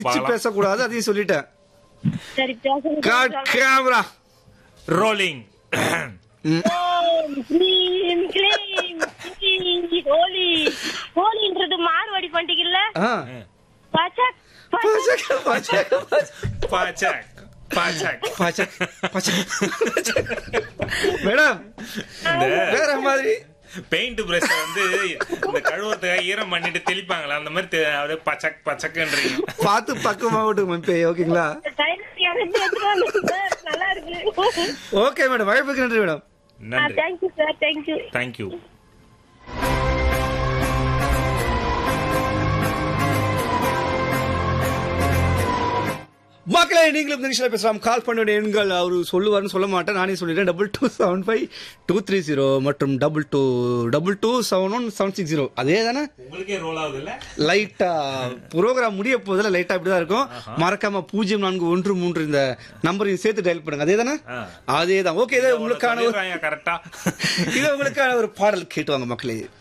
பார்க்கலாம். பேசக்கூடாது அதையும் சொல்லிட்டேன் சரி பேசுங்க காட் கேமரா ரோலிங் ஓம் க்ளீம் க்ளீம் க்ளீம் ஹோலி ஹோலின்றது மார்வாடி பண்டிகைல்ல ஆ பச்சக் பச்சக் பச்சை, பச்சை, பாச்சக் பாச்சக் பச்சை, பச்சை, பச்சை. மேடம் இந்த வேற மாதிரி பெயிண்ட் பிரஷ் வந்து இந்த கழுவுறதுக்காக ஈரம் பண்ணிட்டு தெளிப்பாங்களா அந்த மாதிரி தெ- அப்படியே பச்சக் பச்சக்குன்றீங்க பார்த்து பக்கமா விட்டு இப்போ ஓகேங்களா டைலர் எனக்கு எடுத்துட்டு சார் நல்லா இருக்கு ஓகே மேடம் வாய்ப்புக்கு நன்றி மேடம் நன்றி தேங்க்யூ சார் தேங்க்யூ தேங்க்யூ மக்களே நீங்களும் இந்த நிமிஷம் பேசலாம் கால் பண்ண வேண்டிய எண்கள் அவரு சொல்லுவாருன்னு சொல்ல மாட்டேன் நானே சொல்லிடுறேன் double two seven five two three zero மற்றும் double two double two seven one seven six zero அதே தானே உங்களுக்கே ரோல் ஆகுது இல்ல லைட்டா ப்ரோக்ராம் முடிய போதில் லைட்டா இப்படிதான் இருக்கும் மறக்காம பூஜ்ஜியம் நான்கு ஒன்று மூன்று இந்த நம்பரையும் சேர்த்து டயல் பண்ணுங்க அதே தானே ஆ. அதே தான் ஓகே இது உங்களுக்கான ஒரு கரெக்டா இது உங்களுக்கான ஒரு பாடல் கேட்டு வாங்க மக்களே